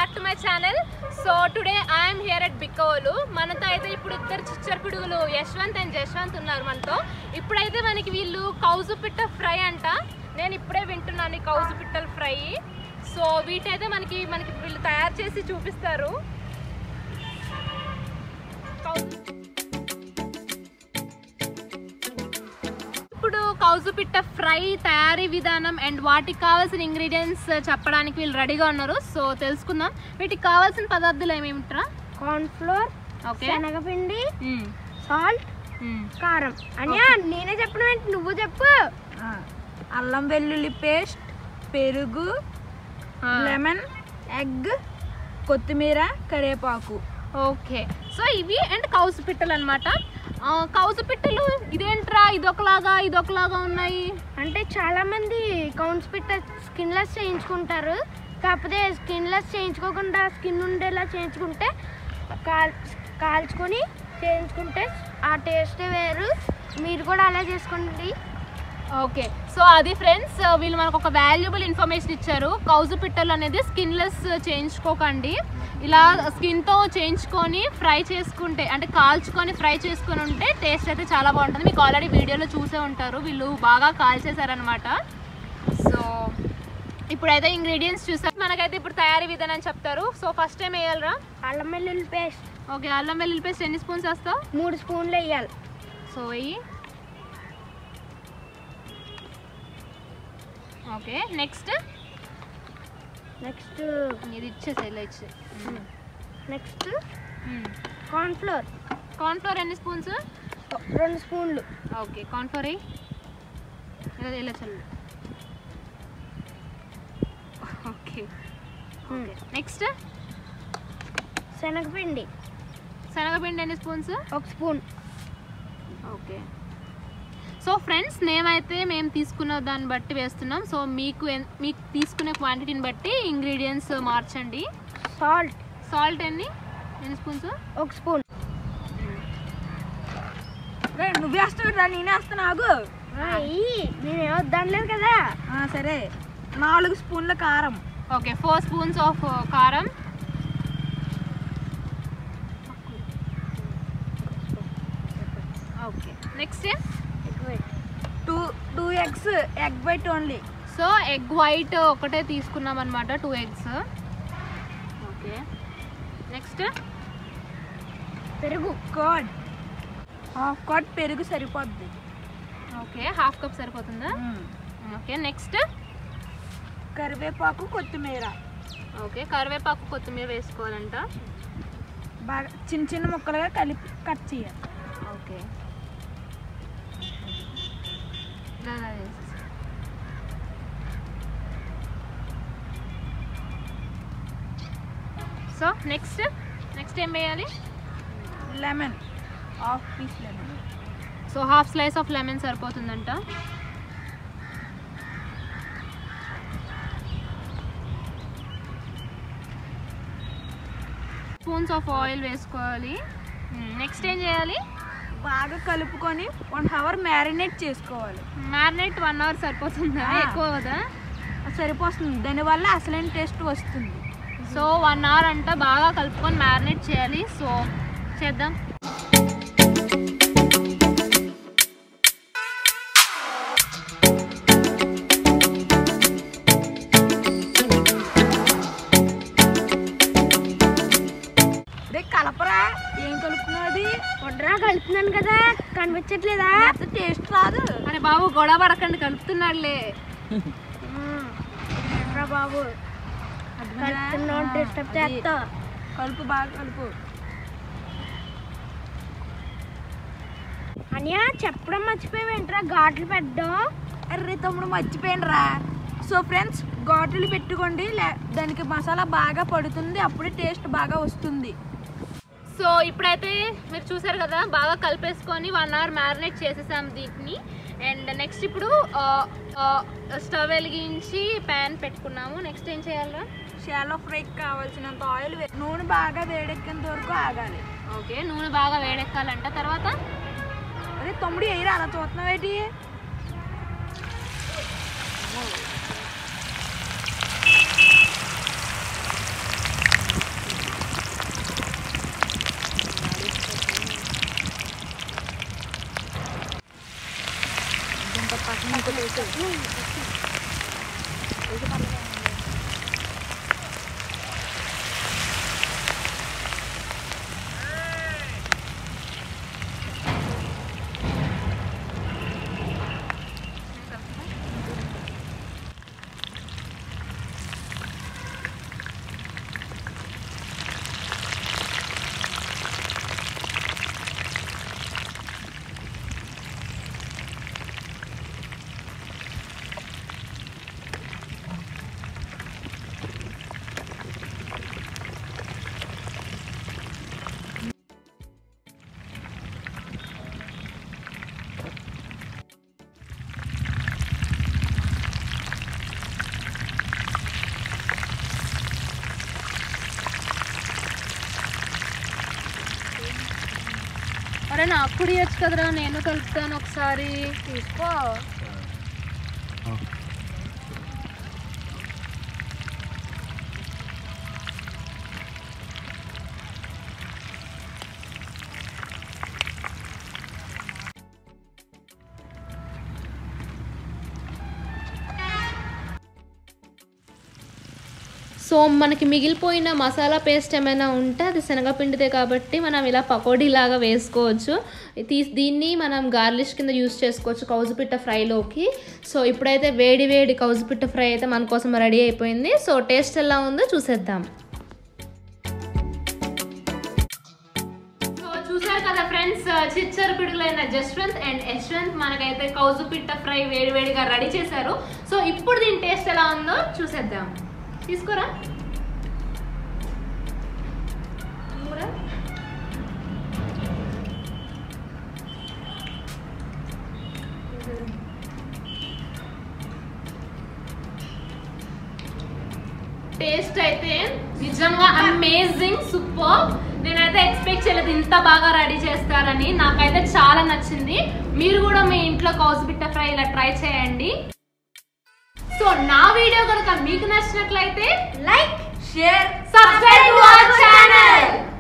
Back to my channel so today I'm here at బికోలు మనతో అయితే ఇప్పుడు ఇద్దరు చిచ్చర పిడుగులు యశ్వంత్ అండ్ జశ్వంత్ ఉన్నారు మనతో ఇప్పుడైతే మనకి వీళ్ళు కౌజు పిట్ట ఫ్రై అంట నేను ఇప్పుడే వింటున్నాను ఈ కౌజు పిట్టల ఫ్రై సో వీటైతే మనకి మనకి వీళ్ళు తయారు చేసి చూపిస్తారు కౌజు ఇప్పుడు కౌజు పిట్ట ఫ్రై తయారీ విధానం అండ్ వాటికి కావాల్సిన ఇంగ్రీడియంట్స్ చెప్పడానికి వీళ్ళు రెడీగా ఉన్నారు సో తెలుసుకుందాం వీటికి కావాల్సిన పదార్థాలు ఏమేమిట్రా కార్న్ ఫ్లోర్ ఓకే శనగపిండి సాల్ట్ కారం అని నేనే చెప్పడం ఏంటి నువ్వు చెప్పు అల్లం వెల్లుల్లి పేస్ట్ పెరుగు లెమన్ ఎగ్ కొత్తిమీర కరివేపాకు ఓకే సో ఇవి అండ్ కౌసు పిట్టలు అనమాట కౌసు పిట్టలు ఇదేంట్రా ఇదొకలాగా ఇదొకలాగా ఉన్నాయి అంటే చాలా మంది కౌన్స్ పిట్ట స్కిన్లెస్ చేయించుకుంటారు కాకపోతే స్కిన్లెస్ చేయించుకోకుండా స్కిన్ ఉండేలా చేయించుకుంటే కాల్ కాల్చుకొని చేయించుకుంటే ఆ టేస్ట్ వేరు మీరు కూడా అలా చేసుకోండి ఓకే సో అది ఫ్రెండ్స్ వీళ్ళు మనకు ఒక వాల్యుబుల్ ఇన్ఫర్మేషన్ ఇచ్చారు కౌజు పిట్టలు అనేది స్కిన్లెస్ చేయించుకోకండి ఇలా స్కిన్తో చేయించుకొని ఫ్రై చేసుకుంటే అంటే కాల్చుకొని ఫ్రై చేసుకొని ఉంటే టేస్ట్ అయితే చాలా బాగుంటుంది మీకు ఆల్రెడీ వీడియోలో చూసే ఉంటారు వీళ్ళు బాగా కాల్చేశారనమాట సో ఇప్పుడైతే ఇంగ్రీడియంట్స్ చూసారు మనకైతే ఇప్పుడు తయారీ విధానం చెప్తారు సో ఫస్ట్ టైం వేయాలరా అల్లం వెల్లుల్లి పేస్ట్ ఓకే అల్లం వెల్లుల్లి పేస్ట్ ఎన్ని స్పూన్స్ వేస్తావు మూడు స్పూన్లు వేయాలి సో వెయ్యి ఓకే నెక్స్ట్ నెక్స్ట్ ఇది ఇచ్చేసా ఇలా ఇచ్చే నెక్స్ట్ కార్న్ ఫ్లోర్ కార్న్ఫ్లోర్ ఎన్ని స్పూన్స్ రెండు స్పూన్లు ఓకే కార్న్ఫ్లోర్ అయ్యి ఇలా ఇలా చల్లు ఓకే ఓకే నెక్స్ట్ శనగపిండి శనగపిండి ఎన్ని స్పూన్స్ ఒక స్పూన్ ఓకే సో ఫ్రెండ్స్ మేమైతే మేము తీసుకున్న దాన్ని బట్టి వేస్తున్నాం సో మీకు ఎన్- మీకు తీసుకునే క్వాంటిటీని బట్టి ఇంగ్రీడియంట్స్ మార్చండి సాల్ట్ సాల్ట్ ఎన్ని ఎన్ని స్పూన్స్ ఒక స్పూన్ రే నువ్వు వేస్తావురా నేనే వేస్తాను ఆగు నేనేం వద్దనలేదు కదా ఆ, సరే నాలుగు స్పూన్ల కారం okay four spoons of karam okay next two two eggs egg white only so egg white ఒకటే తీసుకున్నాం అనమాట టూ ఎగ్స్ ఓకే నెక్స్ట్ పెరుగు కర్డ్ హాఫ్ కట్ పెరుగు సరిపోద్ది ఓకే హాఫ్ కప్ సరిపోతుందా ఓకే నెక్స్ట్ కరివేపాకు కొత్తిమీర ఓకే కరివేపాకు కొత్తిమీర వేసుకోవాలంట బాగా చిన్న చిన్న ముక్కలుగా కలిపి కట్ చేయాలి ఓకే ఇలా ఇలా వేసేసి. సో నెక్స్ట్ నెక్స్ట్ ఏం వేయాలి lemon half piece lemon so half slice of lemon సరిపోతుందంట స్పూన్స్ ఆఫ్ ఆయిల్ వేసుకోవాలి నెక్స్ట్ ఏం చేయాలి బాగా కలుపుకొని వన్ అవర్ మ్యారినేట్ చేసుకోవాలి మ్యారినేట్ వన్ అవర్ సరిపోతుందా ఆ. ఎక్కువ కదా అది సరిపోతుంది దానివల్ల అసలైన టేస్ట్ వస్తుంది సో వన్ అవర్ అంతా బాగా కలుపుకొని మ్యారినేట్ చేయాలి సో చేద్దాం రే కలపరా ఏం కలుపుతున్నావు అది వడ్రా కలుపుతున్నాను కదా కనిపించట్లేదా టేస్ట్ రాదు అరే బాబు గొడవ పడకండి కలుపుతున్నాడులే రా బాబు కలుపుతున్నావు డిస్టర్బ్ చేస్తా కలుపు బాగా కలుపు అనియా చెప్పడం మర్చిపోయావేంట్రా ఘాట్లు పెట్టడం అర్రే తమ్ముడు మర్చిపోయినరా సో ఫ్రెండ్స్ ఘాటులు పెట్టుకోండి లే- దానికి మసాలా బాగా పడుతుంది అప్పుడే టేస్ట్ బాగా వస్తుంది సో ఇప్పుడైతే మీరు చూసారు కదా బాగా కలిపేసుకొని వన్ అవర్ మ్యారినేట్ చేసేసాం దీన్ని అండ్ నెక్స్ట్ ఇప్పుడు స్టవ్ వెలిగించి ప్యాన్ పెట్టుకున్నాము నెక్స్ట్ ఏం చేయాలరా షాలో ఫ్రైకి కావాల్సినంత ఆయిల్ వే- నూనె బాగా వేడెక్కేంత వరకు ఆగాలి ఓకే నూనె బాగా వేడెక్కాలంట తర్వాత అదే తమ్ముడు ఎయిరా అలా చూస్తున్నావేటి నాకు కూడా ఇవ్వచ్చు కదరా నేను కలుపుతాను ఒకసారి తీసుకో సో మనకి మిగిలిపోయిన మసాలా పేస్ట్ ఏమైనా ఉంటే అది శనగపిండిదే కాబట్టి మనం ఇలా పకోడీ లాగా వేసుకోవచ్చు తీ దీన్ని మనం గార్లిష్ కింద యూస్ చేసుకోవచ్చు కౌజుపిట్ట ఫ్రైలోకి సో ఇప్పుడైతే వేడి వేడి కౌజుపిట్ట ఫ్రై అయితే మన కోసం రెడీ అయిపోయింది సో టేస్ట్ ఎలా ఉందో చూసేద్దాం సో చూసారు కదా ఫ్రెండ్స్ చిచ్చర్ పిడుగులైన జస్వంత్ అండ్ యశ్వంత్ మనకైతే కౌజు పిట్ట ఫ్రై వేడివేడిగా రెడీ చేశారు సో ఇప్పుడు దీని టేస్ట్ ఎలా ఉందో చూసేద్దాం తీసుకోరా కూడా టేస్ట్ అయితే నిజంగా అమేజింగ్ సూపర్ నేనైతే ఎక్స్పెక్ట్ చేయలేదు ఇంత బాగా రెడీ చేస్తారని నాకైతే చాలా నచ్చింది మీరు కూడా మీ ఇంట్లో కౌసుబిట్ట ఫ్రై ఇలా ట్రై చేయండి సో నా వీడియో కనుక మీకు నచ్చినట్లయితే like share subscribe to our channel